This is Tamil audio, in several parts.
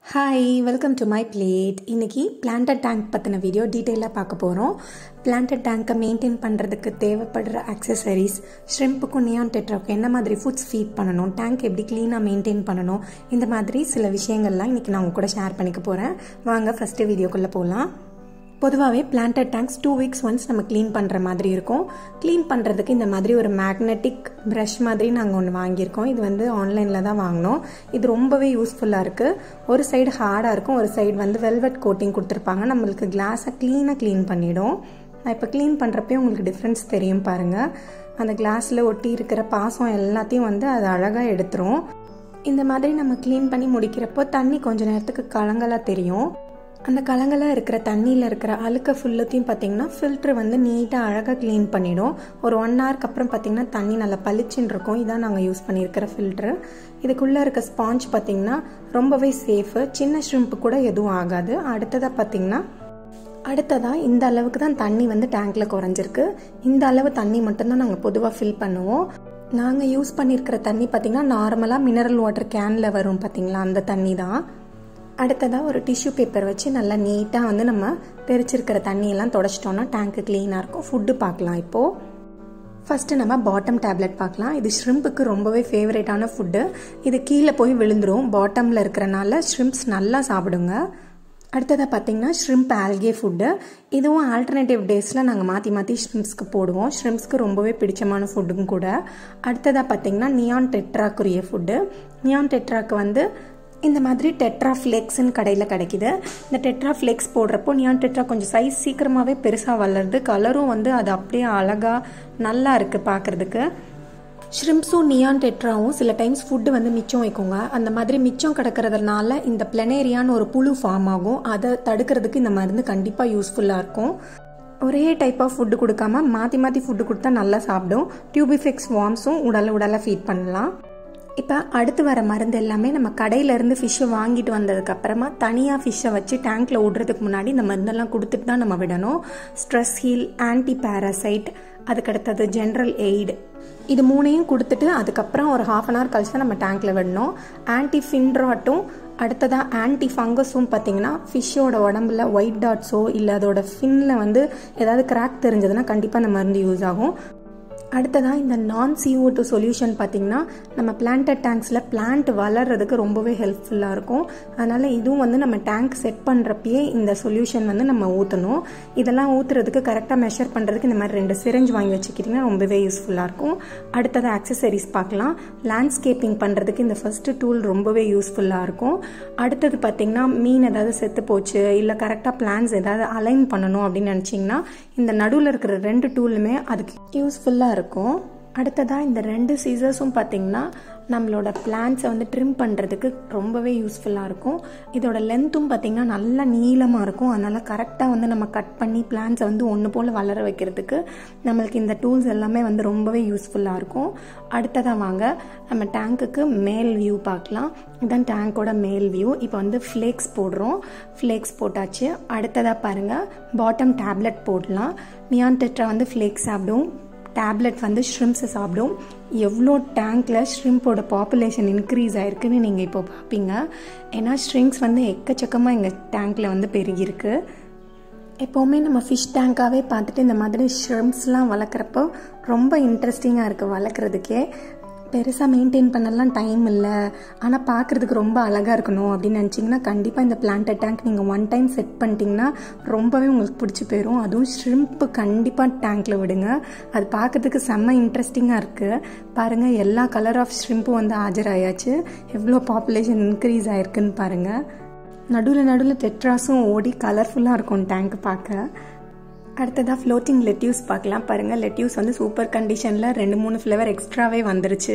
hi welcome to my plate இன்றைக்கி பிளான்டட் டேங்க் பற்றின வீடியோ டீட்டெயிலாக பார்க்க போகிறோம் பிளான்டட் டேங்க்கை மெயின்டைன் பண்ணுறதுக்கு தேவைப்படுற அக்சசரிஸ் ஷ்ரிம்ப்புக்கும் நியான் டெட்ராக்கும் என்ன மாதிரி ஃபுட்ஸ் ஃபீட் பண்ணணும் டேங்க் எப்படி க்ளீனாக மெயின்டைன் பண்ணணும் இந்த மாதிரி சில விஷயங்கள்லாம் இன்றைக்கி நான் உங்க கூட ஷேர் பண்ணிக்க போகிறேன் வாங்க ஃபஸ்ட்டு வீடியோக்குள்ளே போகலாம் பொதுவாகவே planted tanks two weeks once நம்ம க்ளீன் பண்ணுற மாதிரி இருக்கும் க்ளீன் பண்ணுறதுக்கு இந்த மாதிரி ஒரு மேக்னெட்டிக் ப்ரஷ் மாதிரி நாங்கள் ஒன்று வாங்கியிருக்கோம் இது வந்து ஆன்லைனில் தான் வாங்கினோம் இது ரொம்பவே யூஸ்ஃபுல்லாக இருக்குது ஒரு சைடு ஹார்டாக இருக்கும் ஒரு சைடு வந்து வெல்வெட் கோட்டிங் கொடுத்துருப்பாங்க நம்மளுக்கு கிளாஸை க்ளீனாக க்ளீன் பண்ணிடும் நான் இப்போ க்ளீன் பண்ணுறப்பே உங்களுக்கு டிஃப்ரென்ஸ் தெரியும் பாருங்கள் அந்த கிளாஸில் ஒட்டி இருக்கிற பாசம் எல்லாத்தையும் வந்து அது அழகாக எடுத்துரும் இந்த மாதிரி நம்ம க்ளீன் பண்ணி முடிக்கிறப்போ தண்ணி கொஞ்ச நேரத்துக்கு கலங்கலாக தெரியும் அந்த கலங்கலாக இருக்கிற தண்ணியில் இருக்கிற அழுக்க ஃபுல்லத்தையும் பார்த்தீங்கன்னா ஃபில்ட்ரு வந்து நீட்டாக அழகாக க்ளீன் பண்ணிடும் ஒரு ஒன் ஹவருக்கு அப்புறம் பார்த்தீங்கன்னா தண்ணி நல்லா பளிச்சுன்னு இருக்கும் இதான் நாங்கள் யூஸ் பண்ணியிருக்கிற ஃபில்ட்ரு இதுக்குள்ளே இருக்க ஸ்பாஞ்ச் பார்த்தீங்கன்னா ரொம்பவே சேஃபு சின்ன ஷ்ரிம்ப்பு கூட எதுவும் ஆகாது அடுத்ததாக பார்த்தீங்கன்னா அடுத்ததாக இந்த அளவுக்கு தான் தண்ணி வந்து டேங்க்கில் குறைஞ்சிருக்கு இந்த அளவு தண்ணி மட்டும்தான் நாங்கள் பொதுவாக ஃபில் பண்ணுவோம் நாங்கள் யூஸ் பண்ணியிருக்கிற தண்ணி பார்த்திங்கன்னா நார்மலாக மினரல் வாட்டர் கேனில் வரும் பார்த்தீங்களா அந்த தண்ணி தான் அடுத்ததாக ஒரு டிஷ்யூ பேப்பர் வச்சு நல்லா நீட்டாக வந்து நம்ம தெரிச்சிருக்கிற தண்ணியெல்லாம் தொடச்சிட்டோன்னா டேங்க்கு க்ளீனாக இருக்கும் ஃபுட்டு பார்க்கலாம் இப்போது ஃபஸ்ட்டு நம்ம பாட்டம் டேப்லெட் பார்க்கலாம் இது ஷ்ரிம்புக்கு ரொம்பவே ஃபேவரேட்டான ஃபுட்டு இது கீழே போய் விழுந்துரும் பாட்டமில் இருக்கிறனால ஷ்ரிம்ப்ஸ் நல்லா சாப்பிடுங்க அடுத்ததாக பார்த்தீங்கன்னா ஷ்ரிம்ப் ஆல்கே ஃபுட்டு இதுவும் ஆல்டர்னேட்டிவ் டேஸில் நாங்கள் மாற்றி மாற்றி ஷ்ரிம்ஸ்க்கு போடுவோம் ஷ்ரிம்ஸ்க்கு ரொம்பவே பிடிச்சமான ஃபுட்டும் கூட அடுத்ததாக பார்த்தீங்கன்னா நியான் டெட்ராக்குரிய ஃபுட்டு நியான் டெட்ராக்கு வந்து இந்த மாதிரி டெட்ரா ஃப்ளெக்ஸ்ன்னு கடையில் கிடைக்குது இந்த டெட்ரா ஃப்ளெக்ஸ் போடுறப்போ நியான் டெட்ரா கொஞ்சம் சைஸ் சீக்கிரமாகவே பெருசாக வளருது கலரும் வந்து அது அப்படியே அழகாக நல்லா இருக்குது பார்க்குறதுக்கு ஷ்ரிம்ஸும் நியான் டெட்ராவும் சில டைம்ஸ் ஃபுட்டு வந்து மிச்சம் வைக்குங்க அந்த மாதிரி மிச்சம் கிடக்கிறதுனால இந்த பிளனேரியான்னு ஒரு புழு ஃபார்ம் ஆகும் அதை தடுக்கிறதுக்கு இந்த மருந்து கண்டிப்பாக யூஸ்ஃபுல்லாக இருக்கும் ஒரே டைப் ஆஃப் ஃபுட்டு கொடுக்காம மாற்றி மாற்றி ஃபுட்டு கொடுத்தா நல்லா சாப்பிடும் டியூபிஃபிக்ஸ் வார்ம்ஸும் உடல உடல ஃபீட் பண்ணலாம் இப்போ அடுத்து வர மருந்து எல்லாமே நம்ம கடையிலேருந்து ஃபிஷ்ஷை வாங்கிட்டு வந்ததுக்கப்புறமா தனியாக ஃபிஷ்ஷை வச்சு டேங்க்கில் விடுறதுக்கு முன்னாடி இந்த மருந்தெல்லாம் கொடுத்துட்டு தான் நம்ம விடணும் ஸ்ட்ரெஸ் ஹீல் ஆன்டி பேராசைட் அதுக்கடுத்தது ஜென்ரல் எய்டு இது மூணையும் கொடுத்துட்டு அதுக்கப்புறம் ஒரு ஹாஃப் அன் ஹவர் கழிச்சு தான் நம்ம டேங்க்கில் விடணும் ஆன்டி ஃபின்ட்ராட்டும் அடுத்ததாக ஆன்டி ஃபங்கஸும் பார்த்தீங்கன்னா ஃபிஷ்ஷோட உடம்புல ஒயிட் டாட்ஸோ இல்லை அதோட ஃபின்னில் வந்து ஏதாவது கிராக் தெரிஞ்சதுன்னா கண்டிப்பாக அந்த மருந்து யூஸ் ஆகும் அடுத்ததாக இந்த நான் சிஓ டூ சொல்யூஷன் பார்த்திங்கன்னா நம்ம பிளான்டட் டேங்க்ஸில் பிளான்ட் வளர்கிறதுக்கு ரொம்பவே ஹெல்ப்ஃபுல்லாக இருக்கும் அதனால் இதுவும் வந்து நம்ம டேங்க் செட் பண்ணுறப்பயே இந்த சொல்யூஷன் வந்து நம்ம ஊற்றணும் இதெல்லாம் ஊற்றுறதுக்கு கரெக்டாக மெஷர் பண்ணுறதுக்கு இந்த மாதிரி ரெண்டு சிரஞ்ச் வாங்கி வச்சுக்கிட்டிங்கன்னா ரொம்பவே யூஸ்ஃபுல்லாக இருக்கும் அடுத்தது ஆக்சசரிஸ் பார்க்கலாம் லேண்ட்ஸ்கேப்பிங் பண்ணுறதுக்கு இந்த ஃபஸ்ட்டு டூல் ரொம்பவே யூஸ்ஃபுல்லாக இருக்கும் அடுத்தது பார்த்திங்கன்னா மீன் ஏதாவது செத்து போச்சு இல்லை கரெக்டாக பிளான்ஸ் ஏதாவது அலைன் பண்ணணும் அப்படின்னு நினச்சிங்கன்னா இந்த நடுவில் இருக்கிற ரெண்டு டூலுமே அதுக்கு யூஸ்ஃபுல்லாக இருக்கும் அடுத்ததாக இந்த ரெண்டு சீசர்ஸும் பார்த்திங்கன்னா நம்மளோட பிளான்ஸை வந்து ட்ரிம் பண்ணுறதுக்கு ரொம்பவே யூஸ்ஃபுல்லாக இருக்கும் இதோட லென்த்தும் பார்த்திங்கன்னா நல்லா நீளமாக இருக்கும் அதனால் கரெக்டாக வந்து நம்ம கட் பண்ணி பிளான்ஸை வந்து ஒன்று போல் வளர வைக்கிறதுக்கு நம்மளுக்கு இந்த டூல்ஸ் எல்லாமே வந்து ரொம்பவே யூஸ்ஃபுல்லாக இருக்கும் அடுத்ததாக வாங்க நம்ம டேங்க்குக்கு மேல் வியூ பார்க்கலாம் இதுதான் டேங்க்கோட மேல் வியூ இப்போ வந்து ஃப்ளேக்ஸ் போடுறோம் ஃப்ளேக்ஸ் போட்டாச்சு அடுத்ததாக பாருங்கள் பாட்டம் டேப்லெட் போடலாம் நியான் டெட்ரா வந்து ஃப்ளேக்ஸ் சாப்பிடும் டேப்லெட் வந்து ஷ்ரிம்ஸை சாப்பிடும் எவ்வளோ டேங்க்கில் ஷ்ரிம்போட பாப்புலேஷன் இன்க்ரீஸ் ஆயிருக்குன்னு நீங்கள் இப்போ பார்ப்பீங்க ஏன்னா ஷ்ரிங்ஸ் வந்து எக்கச்சக்கமாக எங்கள் டேங்க்கில் வந்து பெருகிருக்கு எப்போவுமே நம்ம ஃபிஷ் டேங்காகவே பார்த்துட்டு இந்த மாதிரி ஷ்ரிம்ஸ்லாம் வளர்க்குறப்போ ரொம்ப இன்ட்ரெஸ்டிங்காக இருக்குது வளர்க்குறதுக்கே பெருசாக மெயின்டைன் பண்ணலாம் டைம் இல்லை ஆனால் பார்க்குறதுக்கு ரொம்ப அழகாக இருக்கணும் அப்படின்னு நினச்சிங்கன்னா கண்டிப்பாக இந்த பிளான்டட் டேங்க் நீங்கள் ஒன் டைம் செட் பண்ணிட்டீங்கன்னா ரொம்பவே உங்களுக்கு பிடிச்சி போயிடும் அதுவும் ஷ்ரிம்ப்பு கண்டிப்பாக டேங்க்கில் விடுங்க அது பார்க்குறதுக்கு செம்ம இன்ட்ரெஸ்டிங்காக இருக்குது பாருங்கள் எல்லா கலர் ஆஃப் ஷ்ரிம்ப்பும் வந்து ஆஜராயாச்சு எவ்வளோ பாப்புலேஷன் இன்க்ரீஸ் ஆயிருக்குன்னு பாருங்கள் நடுவில் நடுவில் டெட்ராஸும் ஓடி கலர்ஃபுல்லாக இருக்கும் டேங்க் பார்க்க அடுத்ததாக ஃப்ளோட்டிங் லெட்யூஸ் பார்க்கலாம் பாருங்கள் லெட்யூஸ் வந்து சூப்பர் கண்டிஷனில் ரெண்டு மூணு ஃப்ளேவர் எக்ஸ்ட்ராவே வந்துருச்சு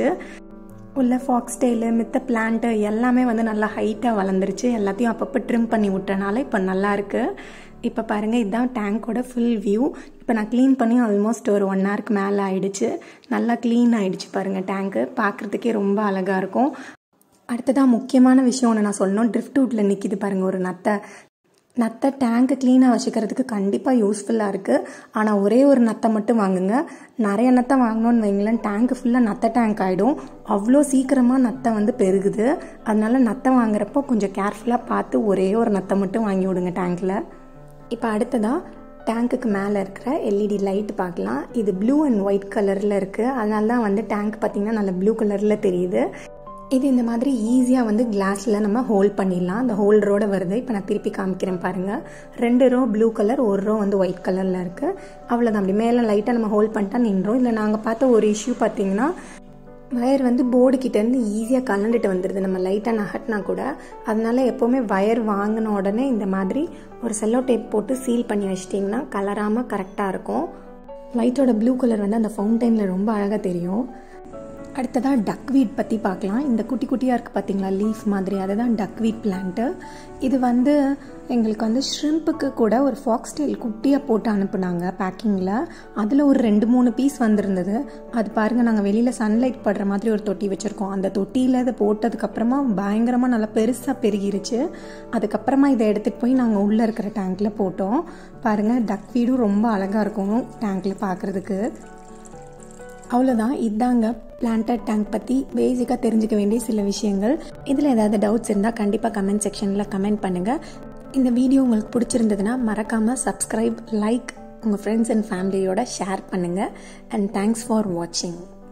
உள்ள ஃபாக்ஸ் டெய்லு மித்த பிளான்ட்டு எல்லாமே வந்து நல்லா ஹைட்டாக வளர்ந்துருச்சு எல்லாத்தையும் அப்பப்போ ட்ரிம் பண்ணி விட்டனால இப்போ நல்லா இருக்குது இப்போ பாருங்கள் இதுதான் டேங்க்கோட ஃபுல் வியூ இப்போ நான் க்ளீன் பண்ணி ஆல்மோஸ்ட் ஒரு ஒன் ஹவருக்கு மேலே ஆயிடுச்சு நல்லா க்ளீன் ஆயிடுச்சு பாருங்கள் டேங்க்கு பார்க்குறதுக்கே ரொம்ப அழகாக இருக்கும் அடுத்ததாக முக்கியமான விஷயம் ஒன்று நான் சொல்லணும் ட்ரிஃப்ட் வுட்டில் நிற்கிது பாருங்கள் ஒரு நத்தை நத்தை டேங்க்கு க்ளீனாக வச்சுக்கிறதுக்கு கண்டிப்பாக யூஸ்ஃபுல்லாக இருக்குது ஆனால் ஒரே ஒரு நத்தை மட்டும் வாங்குங்க நிறைய நத்தை வாங்கினோன்னு வைங்களேன் டேங்க்கு ஃபுல்லாக நத்தை டேங்க் ஆகிடும் அவ்வளோ சீக்கிரமாக நத்தை வந்து பெருகுது அதனால நத்தை வாங்குறப்போ கொஞ்சம் கேர்ஃபுல்லாக பார்த்து ஒரே ஒரு நத்தை மட்டும் வாங்கி விடுங்க டேங்க்கில் இப்போ அடுத்ததாக டேங்க்குக்கு மேலே இருக்கிற எல்இடி லைட் பார்க்கலாம் இது ப்ளூ அண்ட் ஒயிட் கலரில் இருக்குது அதனால தான் வந்து டேங்க் பார்த்திங்கன்னா நல்ல ப்ளூ கலரில் தெரியுது இது இந்த மாதிரி ஈஸியாக வந்து கிளாஸில் நம்ம ஹோல்ட் பண்ணிடலாம் அந்த ஹோல்டரோட வருது இப்போ நான் திருப்பி காமிக்கிறேன் பாருங்கள் ரெண்டு ரோ ப்ளூ கலர் ஒரு ரோ வந்து ஒயிட் கலரில் இருக்குது அவ்வளோதான் அப்படி மேலே லைட்டாக நம்ம ஹோல்ட் பண்ணிட்டா நின்றோம் இல்லை நாங்கள் பார்த்த ஒரு இஷ்யூ பார்த்தீங்கன்னா வயர் வந்து போர்டு கிட்டேருந்து ஈஸியாக கலண்டுட்டு வந்துடுது நம்ம லைட்டாக நகட்டினா கூட அதனால எப்போவுமே வயர் வாங்கின உடனே இந்த மாதிரி ஒரு செல்லோ டேப் போட்டு சீல் பண்ணி வச்சிட்டிங்கன்னா கலராமல் கரெக்டாக இருக்கும் லைட்டோட ப்ளூ கலர் வந்து அந்த ஃபவுண்டைனில் ரொம்ப அழகாக தெரியும் அடுத்ததாக டக்வீட் பற்றி பார்க்கலாம் இந்த குட்டி குட்டியாக இருக்குது பார்த்தீங்களா லீஃப் மாதிரி அதுதான் டக்வீட் பிளான்ட்டு இது வந்து எங்களுக்கு வந்து ஷ்ரிம்ப்புக்கு கூட ஒரு ஃபாக்ஸ் டெயில் குட்டியாக போட்டு அனுப்புனாங்க பேக்கிங்கில் அதில் ஒரு ரெண்டு மூணு பீஸ் வந்திருந்தது அது பாருங்கள் நாங்கள் வெளியில் சன்லைட் படுற மாதிரி ஒரு தொட்டி வச்சுருக்கோம் அந்த தொட்டியில் இதை போட்டதுக்கப்புறமா பயங்கரமாக நல்லா பெருசாக பெருகிருச்சு அதுக்கப்புறமா இதை எடுத்துகிட்டு போய் நாங்கள் உள்ளே இருக்கிற டேங்க்கில் போட்டோம் பாருங்கள் டக் வீடும் ரொம்ப அழகாக இருக்கும் டேங்க்கில் பார்க்குறதுக்கு அவ்வளோதான் இதாங்க பிளான்டட் டேங்க் பற்றி பேசிக்காக தெரிஞ்சுக்க வேண்டிய சில விஷயங்கள் இதில் ஏதாவது டவுட்ஸ் இருந்தால் கண்டிப்பாக கமெண்ட் செக்ஷனில் கமெண்ட் பண்ணுங்கள் இந்த வீடியோ உங்களுக்கு பிடிச்சிருந்ததுன்னா மறக்காமல் சப்ஸ்கிரைப் லைக் உங்கள் ஃப்ரெண்ட்ஸ் அண்ட் ஃபேமிலியோட ஷேர் பண்ணுங்கள் அண்ட் தேங்க்ஸ் ஃபார் வாட்சிங்